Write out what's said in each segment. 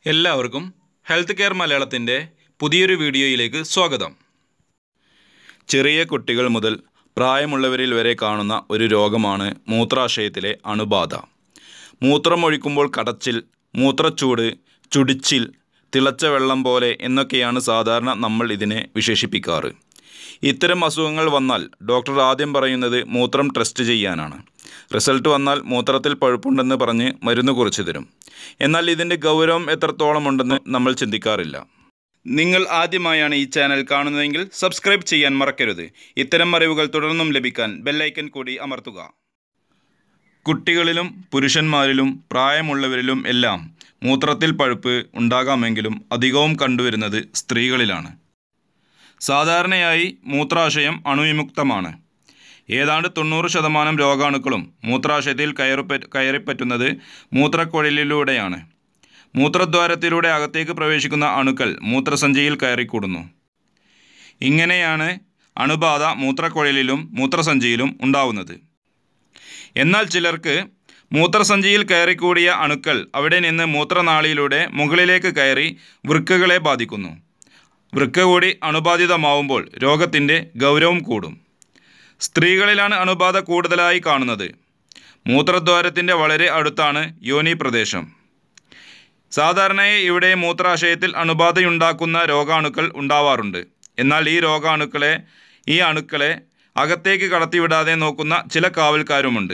എല്ലാവർക്കും health care മലയാളത്തിൻ്റെ പുതിയൊരു വീഡിയോയിലേക്ക് സ്വാഗതം ചെറിയ കുട്ടികൾ മുതൽ പ്രായമുള്ളവരിൽ വരെ കാണുന്ന ഒരു രോഗമാണ് മൂത്രാശയത്തിലെ അണുബാധ മൂത്രമൊഴിക്കുമ്പോൾ കടച്ചിൽ മൂത്രച്ചൂട് ചുടിച്ചിൽ തിളച്ച വെള്ളം പോലെ എന്നൊക്കെയാണ് സാധാരണ നമ്മൾ ഇതിനെ വിശേഷിപ്പിക്കാറ് ഇത്തരം അസുഖങ്ങൾ വന്നാൽ ഡോക്ടർ ആദ്യം പറയുന്നത് മൂത്രം ടെസ്റ്റ് ചെയ്യാനാണ് റിസൾട്ട് വന്നാൽ മൂത്രത്തിൽ പഴുപ്പുണ്ടെന്ന് പറഞ്ഞ് മരുന്ന് കുറിച്ച് തരും എന്നാൽ ഇതിൻ്റെ ഗൗരവം എത്രത്തോളം ഉണ്ടെന്ന് നമ്മൾ ചിന്തിക്കാറില്ല നിങ്ങൾ ആദ്യമായാണ് ഈ ചാനൽ കാണുന്നതെങ്കിൽ സബ്സ്ക്രൈബ് ചെയ്യാൻ മറക്കരുത് ഇത്തരം അറിവുകൾ തുടർന്നും ലഭിക്കാൻ ബെല്ലൈക്കൻ കൂടി അമർത്തുക കുട്ടികളിലും പുരുഷന്മാരിലും പ്രായമുള്ളവരിലും എല്ലാം മൂത്രത്തിൽ പഴുപ്പ് ഉണ്ടാകാമെങ്കിലും അധികവും കണ്ടുവരുന്നത് സ്ത്രീകളിലാണ് സാധാരണയായി മൂത്രാശയം അണുവിമുക്തമാണ് ഏതാണ്ട് തൊണ്ണൂറ് ശതമാനം രോഗാണുക്കളും മൂത്രാശയത്തിൽ കയറിപ്പ കയറിപ്പറ്റുന്നത് മൂത്രക്കുഴലിലൂടെയാണ് മൂത്രദ്വാരത്തിലൂടെ അകത്തേക്ക് പ്രവേശിക്കുന്ന അണുക്കൾ മൂത്രസഞ്ചിയിൽ കയറിക്കൂടുന്നു ഇങ്ങനെയാണ് അണുബാധ മൂത്രക്കുഴലിലും മൂത്രസഞ്ചിയിലും ഉണ്ടാവുന്നത് എന്നാൽ ചിലർക്ക് മൂത്രസഞ്ചിയിൽ കയറിക്കൂടിയ അണുക്കൾ അവിടെ നിന്ന് മൂത്രനാളിയിലൂടെ മുകളിലേക്ക് കയറി വൃക്കകളെ ബാധിക്കുന്നു വൃക്ക കൂടി അണുബാധിതമാവുമ്പോൾ രോഗത്തിൻ്റെ ഗൗരവം കൂടും സ്ത്രീകളിലാണ് അണുബാധ കൂടുതലായി കാണുന്നത് മൂത്രദ്വാരത്തിൻ്റെ വളരെ അടുത്താണ് യോനി പ്രദേശം സാധാരണയായി ഇവിടെ മൂത്രാശയത്തിൽ അണുബാധയുണ്ടാക്കുന്ന രോഗാണുക്കൾ ഉണ്ടാവാറുണ്ട് എന്നാൽ ഈ രോഗാണുക്കളെ ഈ അണുക്കളെ അകത്തേക്ക് കടത്തിവിടാതെ നോക്കുന്ന ചില കാവൽക്കാരുമുണ്ട്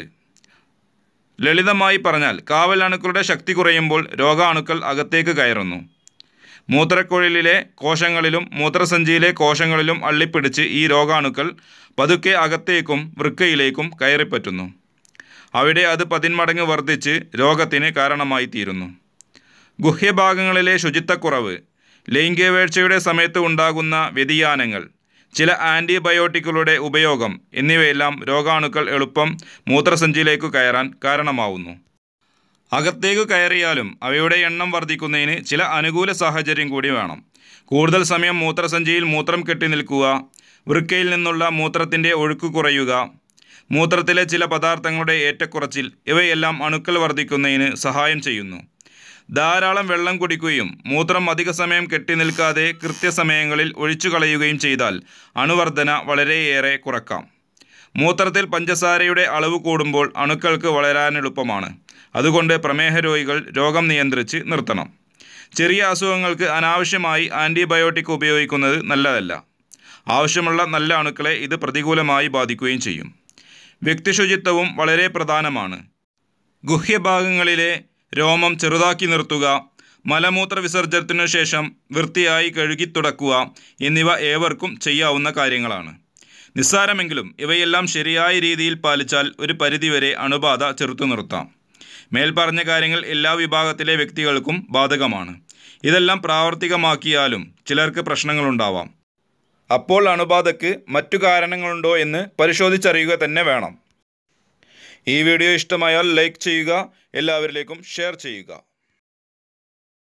ലളിതമായി പറഞ്ഞാൽ കാവൽ അണുക്കളുടെ ശക്തി കുറയുമ്പോൾ രോഗാണുക്കൾ അകത്തേക്ക് കയറുന്നു മൂത്രക്കുഴലിലെ കോശങ്ങളിലും മൂത്രസഞ്ചിയിലെ കോശങ്ങളിലും അള്ളിപ്പിടിച്ച് ഈ രോഗാണുക്കൾ പതുക്കെ അകത്തേക്കും വൃക്കയിലേക്കും കയറിപ്പറ്റുന്നു അവിടെ അത് പതിന്മടങ്ങ് വർദ്ധിച്ച് രോഗത്തിന് കാരണമായി തീരുന്നു ഗുഹ്യഭാഗങ്ങളിലെ ശുചിത്വക്കുറവ് ലൈംഗികവേഴ്ചയുടെ സമയത്ത് ഉണ്ടാകുന്ന വ്യതിയാനങ്ങൾ ചില ആൻറ്റിബയോട്ടിക്കുകളുടെ ഉപയോഗം എന്നിവയെല്ലാം രോഗാണുക്കൾ എളുപ്പം മൂത്രസഞ്ചിയിലേക്ക് കയറാൻ കാരണമാവുന്നു അകത്തേക്ക് കയറിയാലും അവയുടെ എണ്ണം വർദ്ധിക്കുന്നതിന് ചില അനുകൂല സാഹചര്യം കൂടി വേണം കൂടുതൽ സമയം മൂത്രസഞ്ചിയിൽ മൂത്രം കെട്ടി നിൽക്കുക വൃക്കയിൽ നിന്നുള്ള മൂത്രത്തിൻ്റെ ഒഴുക്ക് കുറയുക മൂത്രത്തിലെ ചില പദാർത്ഥങ്ങളുടെ ഏറ്റക്കുറച്ചിൽ ഇവയെല്ലാം അണുക്കൾ വർദ്ധിക്കുന്നതിന് സഹായം ചെയ്യുന്നു ധാരാളം വെള്ളം കുടിക്കുകയും മൂത്രം അധിക സമയം കെട്ടി നിൽക്കാതെ കൃത്യസമയങ്ങളിൽ ഒഴിച്ചു കളയുകയും ചെയ്താൽ അണുവർധന വളരെയേറെ കുറക്കാം മൂത്രത്തിൽ പഞ്ചസാരയുടെ അളവ് കൂടുമ്പോൾ അണുക്കൾക്ക് വളരാൻ എളുപ്പമാണ് അതുകൊണ്ട് പ്രമേഹ രോഗികൾ രോഗം നിയന്ത്രിച്ച് നിർത്തണം ചെറിയ അസുഖങ്ങൾക്ക് അനാവശ്യമായി ആൻറ്റിബയോട്ടിക് ഉപയോഗിക്കുന്നത് നല്ലതല്ല ആവശ്യമുള്ള നല്ല അണുക്കളെ ഇത് പ്രതികൂലമായി ബാധിക്കുകയും ചെയ്യും വ്യക്തിശുചിത്വവും വളരെ പ്രധാനമാണ് ഗുഹ്യഭാഗങ്ങളിലെ രോമം ചെറുതാക്കി നിർത്തുക മലമൂത്ര വിസർജനത്തിനു ശേഷം വൃത്തിയായി കഴുകി തുടക്കുക എന്നിവ ഏവർക്കും ചെയ്യാവുന്ന കാര്യങ്ങളാണ് നിസ്സാരമെങ്കിലും ഇവയെല്ലാം ശരിയായ രീതിയിൽ പാലിച്ചാൽ ഒരു പരിധിവരെ അണുബാധ ചെറുത്തു നിർത്താം മേൽപ്പറഞ്ഞ കാര്യങ്ങൾ എല്ലാ വിഭാഗത്തിലെ വ്യക്തികൾക്കും ബാധകമാണ് ഇതെല്ലാം പ്രാവർത്തികമാക്കിയാലും ചിലർക്ക് പ്രശ്നങ്ങളുണ്ടാവാം അപ്പോൾ അണുബാധയ്ക്ക് മറ്റു കാരണങ്ങളുണ്ടോ എന്ന് പരിശോധിച്ചറിയുക തന്നെ വേണം ഈ വീഡിയോ ഇഷ്ടമായാൽ ലൈക്ക് ചെയ്യുക എല്ലാവരിലേക്കും ഷെയർ ചെയ്യുക